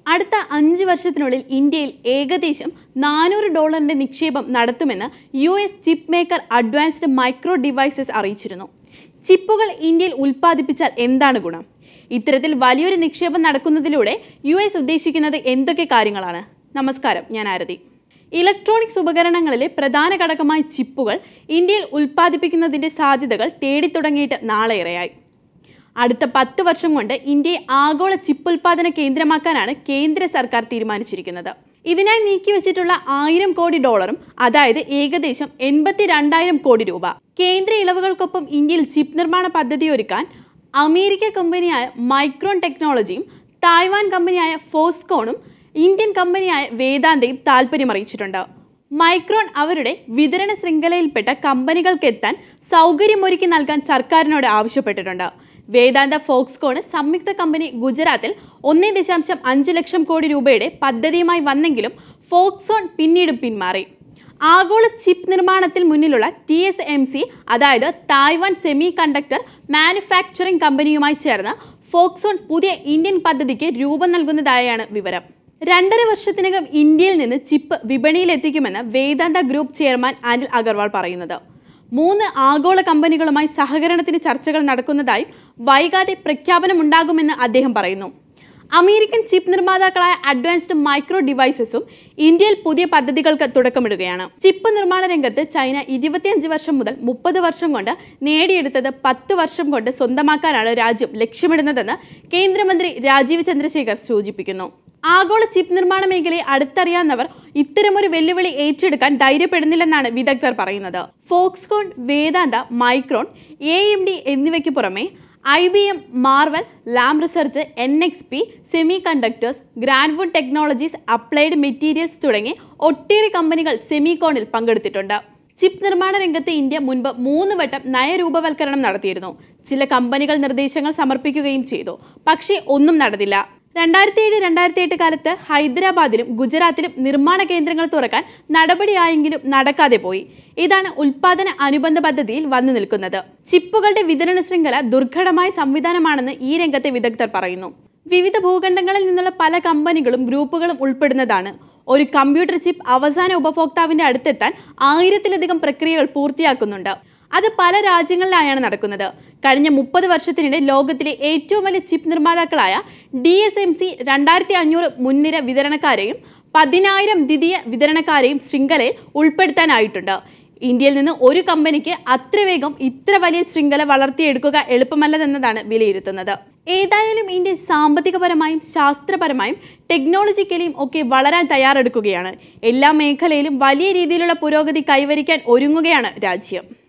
അടുത്ത അഞ്ച് വർഷത്തിനുള്ളിൽ ഇന്ത്യയിൽ ഏകദേശം നാനൂറ് ഡോളറിന്റെ നിക്ഷേപം നടത്തുമെന്ന് U S chip maker advanced micro devices അറിയിച്ചിരുന്നു ചിപ്പുകൾ ഇന്ത്യയിൽ ഉൽപ്പാദിപ്പിച്ചാൽ എന്താണ് ഗുണം ഇത്തരത്തിൽ വലിയൊരു നിക്ഷേപം നടക്കുന്നതിലൂടെ യു എസ് ഉദ്ദേശിക്കുന്നത് എന്തൊക്കെ കാര്യങ്ങളാണ് നമസ്കാരം ഞാൻ ആരതി ഇലക്ട്രോണിക്സ് ഉപകരണങ്ങളിലെ പ്രധാന ഘടകമായ ചിപ്പുകൾ ഇന്ത്യയിൽ ഉൽപ്പാദിപ്പിക്കുന്നതിന്റെ സാധ്യതകൾ തേടിത്തുടങ്ങിയിട്ട് നാളേറെയായി അടുത്ത പത്ത് വർഷം കൊണ്ട് ഇന്ത്യയെ ആഗോള ചിപ്പ് ഉൽപ്പാദന കേന്ദ്രമാക്കാനാണ് കേന്ദ്ര സർക്കാർ തീരുമാനിച്ചിരിക്കുന്നത് ഇതിനായി നീക്കിവെച്ചിട്ടുള്ള ആയിരം കോടി ഡോളറും അതായത് ഏകദേശം എൺപത്തി രണ്ടായിരം കോടി രൂപ കേന്ദ്ര ഇളവുകൾക്കൊപ്പം ഇന്ത്യയിൽ ചിപ്പ് നിർമ്മാണ പദ്ധതി ഒരുക്കാൻ അമേരിക്ക കമ്പനിയായ മൈക്രോൺ ടെക്നോളജിയും തായ്വാൻ കമ്പനിയായ ഫോസ്കോണും ഇന്ത്യൻ കമ്പനിയായ വേദാന്തയും താൽപ്പര്യമറിയിച്ചിട്ടുണ്ട് മൈക്രോൺ അവരുടെ വിതരണ ശൃംഖലയിൽപ്പെട്ട കമ്പനികൾക്ക് എത്താൻ സൗകര്യമൊരുക്കി നൽകാൻ സർക്കാരിനോട് ആവശ്യപ്പെട്ടിട്ടുണ്ട് വേദാന്ത ഫോക്സ്കോണ് സംയുക്ത കമ്പനി ഗുജറാത്തിൽ ഒന്നേ ദശാംശം അഞ്ച് ലക്ഷം കോടി രൂപയുടെ പദ്ധതിയുമായി വന്നെങ്കിലും ഫോക്സോൺ പിന്നീട് പിന്മാറി ആഗോള ചിപ്പ് നിർമ്മാണത്തിൽ മുന്നിലുള്ള ടി എസ് എം സി അതായത് തായ്വാൻ സെമി കണ്ടക്ടർ മാനുഫാക്ചറിംഗ് കമ്പനിയുമായി ചേർന്ന് ഫോക്സോൺ പുതിയ ഇന്ത്യൻ പദ്ധതിക്ക് രൂപം നൽകുന്നതായാണ് വിവരം രണ്ടര വർഷത്തിനകം ഇന്ത്യയിൽ നിന്ന് ചിപ്പ് വിപണിയിലെത്തിക്കുമെന്ന് വേദാന്ത ഗ്രൂപ്പ് ചെയർമാൻ അനിൽ അഗർവാൾ പറയുന്നത് മൂന്ന് ആഗോള കമ്പനികളുമായി സഹകരണത്തിന് ചർച്ചകൾ നടക്കുന്നതായും വൈകാതെ പ്രഖ്യാപനമുണ്ടാകുമെന്ന് അദ്ദേഹം പറയുന്നു അമേരിക്കൻ ചിപ്പ് നിർമ്മാതാക്കളായ അഡ്വാൻസ്ഡ് മൈക്രോ ഡിവൈസസും ഇന്ത്യയിൽ പുതിയ പദ്ധതികൾക്ക് തുടക്കമിടുകയാണ് ചിപ്പ് നിർമ്മാണ രംഗത്ത് ചൈന ഇരുപത്തിയഞ്ച് വർഷം മുതൽ മുപ്പത് വർഷം കൊണ്ട് നേടിയെടുത്തത് പത്ത് വർഷം കൊണ്ട് സ്വന്തമാക്കാനാണ് രാജ്യം ലക്ഷ്യമിടുന്നതെന്ന് കേന്ദ്രമന്ത്രി രാജീവ് ചന്ദ്രശേഖർ സൂചിപ്പിക്കുന്നു ആഗോള ചിപ്പ് നിർമ്മാണ മേഖലയെ അടുത്തറിയാവുന്നവർ ഇത്തരമൊരു വെല്ലുവിളി ഏറ്റെടുക്കാൻ ധൈര്യപ്പെടുന്നില്ലെന്നാണ് വിദഗ്ധർ പറയുന്നത് Foxconn Vedanta Micron A M D എന്നിവയ്ക്ക് പുറമെ I B M Marvell Lam Research N X P semiconductors Grandwood technologies applied materials തുടങ്ങി ഒട്ടേറെ കമ്പനികൾ സെമികോണിൽ പങ്കെടുത്തിട്ടുണ്ട് ചിപ്പ് നിർമ്മാണ രംഗത്ത് ഇന്ത്യ മുൻപ് മൂന്ന് വട്ടം നയരൂപവൽക്കരണം നടത്തിയിരുന്നു ചില കമ്പനികൾ നിർദ്ദേശങ്ങൾ സമർപ്പിക്കുകയും ചെയ്തു പക്ഷേ ഒന്നും നടന്നില്ല രണ്ടായിരത്തി ഏഴ് രണ്ടായിരത്തി എട്ട് കാലത്ത് ഹൈദരാബാദിലും ഗുജറാത്തിലും നിർമ്മാണ കേന്ദ്രങ്ങൾ തുറക്കാൻ നടപടിയായെങ്കിലും നടക്കാതെ പോയി ഇതാണ് ഉൽപാദന അനുബന്ധ പദ്ധതിയിൽ വന്നു നിൽക്കുന്നത് ചിപ്പുകളുടെ വിതരണ ശൃംഖല ദുർഘടമായ സംവിധാനമാണെന്ന് ഈ രംഗത്തെ വിദഗ്ധർ പറയുന്നു വിവിധ ഭൂഖണ്ഡങ്ങളിൽ നിന്നുള്ള പല കമ്പനികളും ഗ്രൂപ്പുകളും ഉൾപ്പെടുന്നതാണ് ഒരു കമ്പ്യൂട്ടർ ചിപ്പ് അവസാന ഉപഭോക്താവിന്റെ അടുത്തെത്താൻ ആയിരത്തിലധികം പ്രക്രിയകൾ പൂർത്തിയാക്കുന്നുണ്ട് അത് പല രാജ്യങ്ങളിലായാണ് നടക്കുന്നത് കഴിഞ്ഞ മുപ്പത് വർഷത്തിനിടെ ലോകത്തിലെ ഏറ്റവും വലിയ ചിപ്പ് നിർമ്മാതാക്കളായ ഡി എസ് എം സി രണ്ടായിരത്തി അഞ്ഞൂറ് മുൻനിര വിതരണക്കാരെയും പതിനായിരം ദ്വിതീയ വിതരണക്കാരെയും ശൃംഖലയിൽ ഉൾപ്പെടുത്താനായിട്ടുണ്ട് ഇന്ത്യയിൽ നിന്ന് ഒരു കമ്പനിക്ക് അത്ര വേഗം ഇത്ര വലിയ ശൃംഖല വളർത്തിയെടുക്കുക എളുപ്പമല്ലതെന്നതാണ് വിലയിരുത്തുന്നത് ഏതായാലും ഇന്ത്യ സാമ്പത്തികപരമായും ശാസ്ത്രപരമായും ടെക്നോളജിക്കലിയും ഒക്കെ വളരാൻ തയ്യാറെടുക്കുകയാണ് എല്ലാ മേഖലയിലും വലിയ രീതിയിലുള്ള പുരോഗതി കൈവരിക്കാൻ ഒരുങ്ങുകയാണ് രാജ്യം